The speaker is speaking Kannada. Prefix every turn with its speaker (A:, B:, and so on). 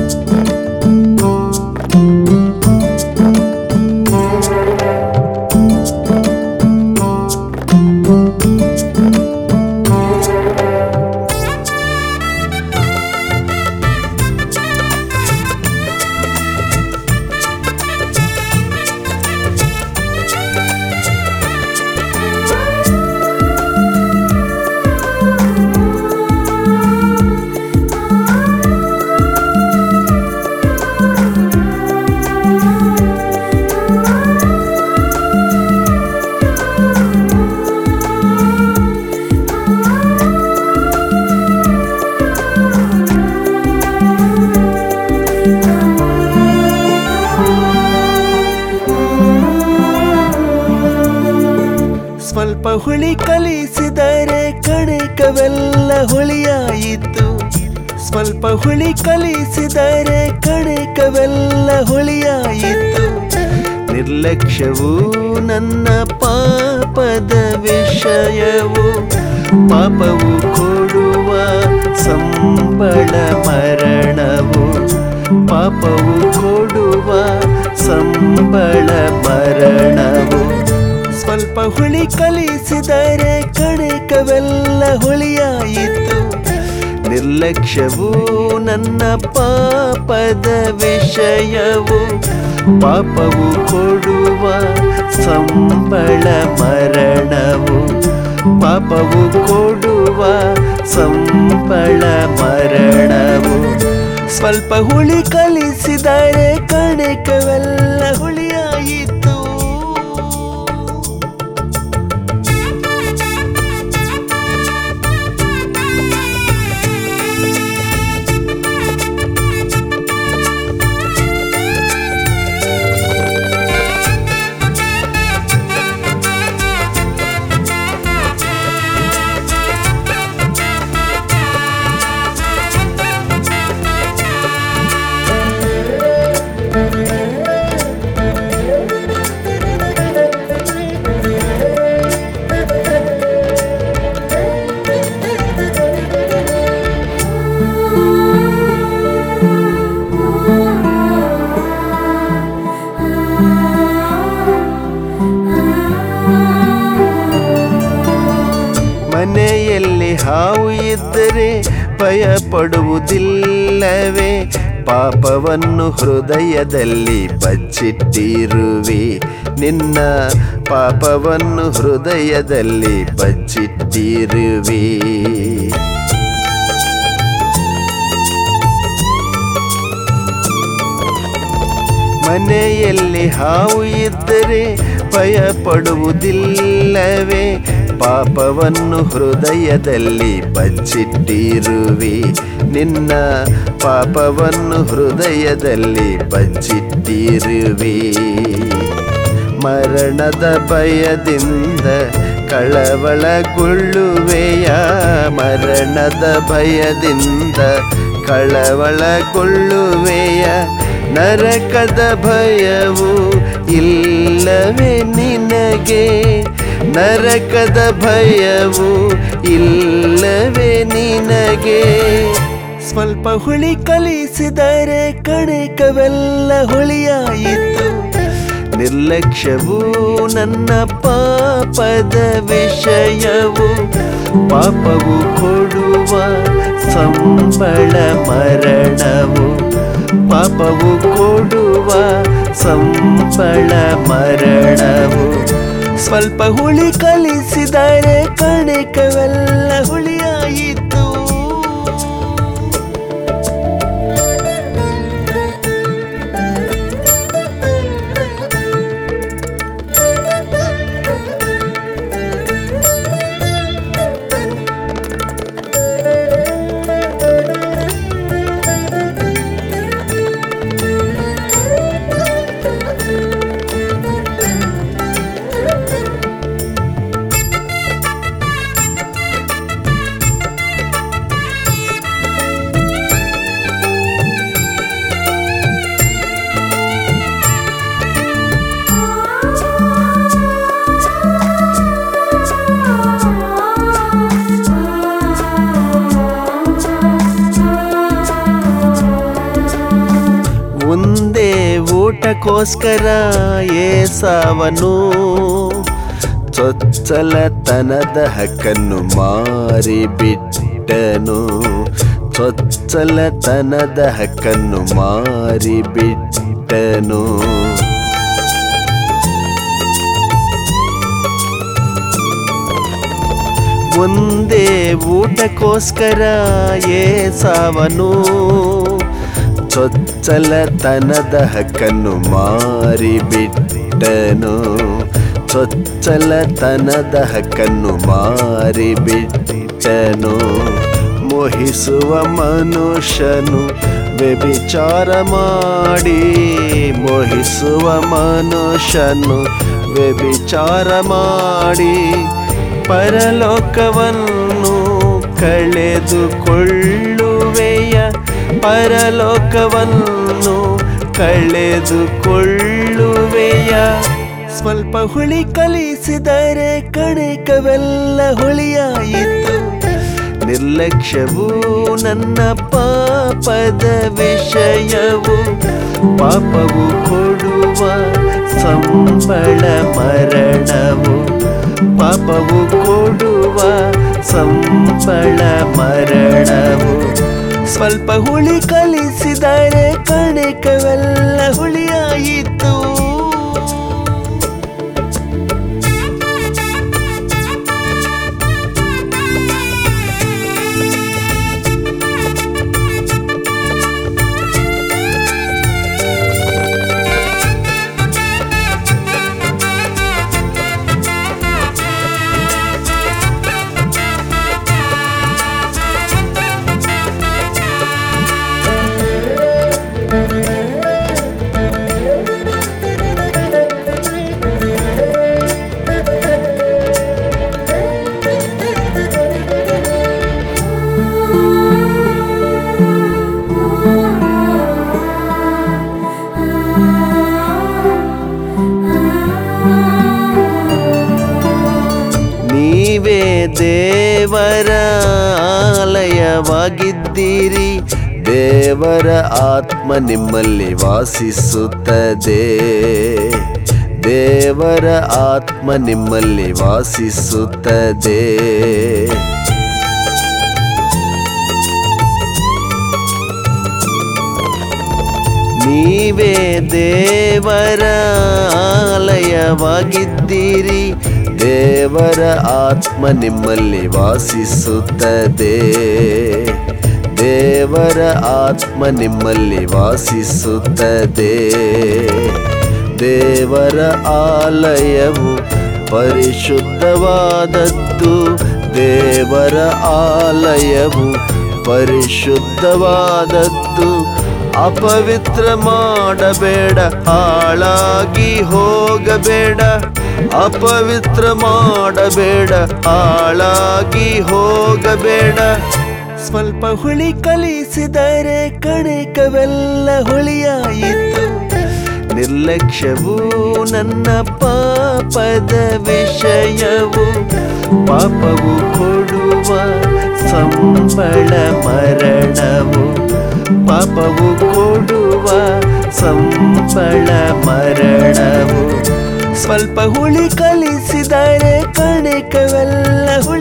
A: ಸ್ವಲ್ಪ ಹುಳಿ ಕಲಿಸಿದರೆ ಕಣಕವೆಲ್ಲ ಹುಳಿಯಾಯಿತು ಸ್ವಲ್ಪ ಹುಳಿ ಕಲಿಸಿದರೆ ಕಣಕವೆಲ್ಲ ಹುಳಿಯಾಯಿತು ನಿರ್ಲಕ್ಷ್ಯವು ನನ್ನ ಪಾಪದ ವಿಷಯವು ಪಾಪವು ಕೊಡುವ ಸಂಬಳ ಮರಣವು ಪಾಪವು ಕೊಡುವ ಸಂಬಳ ಮರಣವು ಸ್ವಲ್ಪ ಹುಳಿ ಕಲಿಸಿದರೆ ಕಣಕವೆಲ್ಲ ಹುಳಿಯಾಯಿತು ನಿರ್ಲಕ್ಷ್ಯವು ನನ್ನ ಪಾಪದ ವಿಷಯವು ಪಾಪವು ಕೊಡುವ ಸಂಬಳ ಮರಣವು ಪಾಪವು ಕೊಡುವ ಸಂಬಳ ಮರಣವು ಸ್ವಲ್ಪ ಹುಳಿ ಕಲಿಸಿದರೆ ಕಣಕವೆಲ್ಲ ಹುಳಿಯಾಯಿತು ಮನೆಯಲ್ಲಿ ಹಾವು ಇದ್ದರೆ ಭಯ ಪಡುವುದಿಲ್ಲವೇ ಪಾಪವನ್ನು ಹೃದಯದಲ್ಲಿ ಬಚ್ಚಿಟ್ಟಿರುವೆ ನಿನ್ನ ಪಾಪವನ್ನು ಹೃದಯದಲ್ಲಿ ಬಚ್ಚಿಟ್ಟಿರುವೆ ಮನೆಯಲ್ಲಿ ಹಾವು ಇದ್ದರೆ ಭಯ ಪಡುವುದಿಲ್ಲವೇ ಪಾಪವನ್ನು ಹೃದಯದಲ್ಲಿ ಬಚ್ಚಿಟ್ಟಿರುವೆ ನಿನ್ನ ಪಾಪವನ್ನು ಹೃದಯದಲ್ಲಿ ಬಚ್ಚಿಟ್ಟಿರುವೆ ಮರಣದ ಭಯದಿಂದ ಕಳವಳಗೊಳ್ಳುವೆಯ ಮರಣದ ಭಯದಿಂದ ಕಳವಳಗೊಳ್ಳುವೆಯ ನರಕದ ಭಯವು ಇಲ್ಲವೇ ನಿನಗೆ ನರಕದ ಭಯವು ಇಲ್ಲವೇ ನಿನಗೆ ಸ್ವಲ್ಪ ಹುಳಿ ಕಲಿಸಿದರೆ ಕಣಕವೆಲ್ಲ ಹುಳಿಯಾಯಿತು ನಿರ್ಲಕ್ಷ್ಯವು ನನ್ನ ಪಾಪದ ವಿಷಯವು ಪಾಪವು ಕೊಡುವ ಸಂಬಳ ಮರಣವು ಪಾಪವು ಕೊಡುವ ಸಂಬಳ ಮರಣವು ಸ್ವಲ್ಪ ಹುಳಿ ಕಲಿಸಿದರೆ ಕಣಕವೆಲ್ಲ ಹುಳಿಯಾಯಿತು ಊಟಕ್ಕೋಸ್ಕರ ಏಸಾವನು ಚೊಚ್ಚಲತನದ ಹಕ್ಕನ್ನು ಮಾರಿಬಿಟ್ಟನು ಚೊಚ್ಚಲತನದ ಹಕ್ಕನ್ನು ಮಾರಿಬಿಟ್ಟನು ಒಂದೇ ಊಟಕ್ಕೋಸ್ಕರ ಏಸಾವನು ಚೊಚ್ಚಲತನದ ಹಕ್ಕನ್ನು ಮಾರಿಬಿಟ್ಟನು ಚೊಚ್ಚಲತನದ ಹಕ್ಕನ್ನು ಮಾರಿಬಿಟ್ಟನು ಮೋಹಿಸುವ ಮನುಷ್ಯನು ವ್ಯಭಿಚಾರ ಮಾಡಿ ಮೋಹಿಸುವ ಮನುಷ್ಯನು ವ್ಯಭಿಚಾರ ಮಾಡಿ ಪರಲೋಕವನ್ನು ಕಳೆದುಕೊಳ್ಳುವೆಯ ಪರಲೋಕವನ್ನು ಕಳೆದುಕೊಳ್ಳುವೆಯ ಸ್ವಲ್ಪ ಹುಳಿ ಕಲಿಸಿದರೆ ಕಣಿಕವೆಲ್ಲ ಹುಳಿಯಾಯಿತು ನಿರ್ಲಕ್ಷ್ಯವು ನನ್ನ ಪಾಪದ ವಿಷಯವು ಪಾಪವು ಕೊಡುವ ಸಂಬಳ ಮರಣವು ಪಾಪವು ಕೊಡುವ ಸಂಬಳ ಮರಣವು ಸ್ವಲ್ಪ ಹುಳಿ ಕಲಿಸಿದರೆ ಕಣಿಕವೆಲ್ಲ ಹುಳಿಯಾಯಿತು ನೀವೇ ದೇವರ ಆಲಯವಾಗಿದ್ದೀರಿ ದೇವರ ಆತ್ಮ ನಿಮ್ಮಲ್ಲಿ ವಾಸಿಸುತ್ತದೆ ದೇವರ ಆತ್ಮ ನಿಮ್ಮಲ್ಲಿ ವಾಸಿಸುತ್ತದೆ ನೀವೇ ದೇವರ ಆಲಯವಾಗಿದ್ದೀರಿ ದೇವರ ಆತ್ಮ ನಿಮ್ಮಲ್ಲಿ ವಾಸಿಸುತ್ತದೆ ದೇವರ ಆತ್ಮ ನಿಮ್ಮಲ್ಲಿ ವಾಸಿಸುತ್ತದೆ ದೇವರ ಆಲಯವು ಪರಿಶುದ್ಧವಾದದ್ದು ದೇವರ ಆಲಯವು ಪರಿಶುದ್ಧವಾದದ್ದು ಅಪವಿತ್ರ ಮಾಡಬೇಡ ಹಾಳಾಗಿ ಹೋಗಬೇಡ ಅಪವಿತ್ರ ಮಾಡಬೇಡ ಹಾಳಾಗಿ ಹೋಗಬೇಡ ಸ್ವಲ್ಪ ಹುಳಿ ಕಲಿಸಿದರೆ ಕಣಿಕವೆಲ್ಲ ಹುಳಿಯಾಯಿತು ನಿರ್ಲಕ್ಷ್ಯವು ನನ್ನ ಪಾಪದ ವಿಷಯವು ಪಾಪವು ಕೊಡುವ ಸಂಬಳ ಮರಣವು ಪಾಪವು ಕೊಡುವ ಸಂಬಳ ಮರಣವು ಸ್ವಲ್ಪ ಹುಳಿ ಕಲಿಸಿದರೆ ಕಣಿಕವೆಲ್ಲ ಹುಳಿ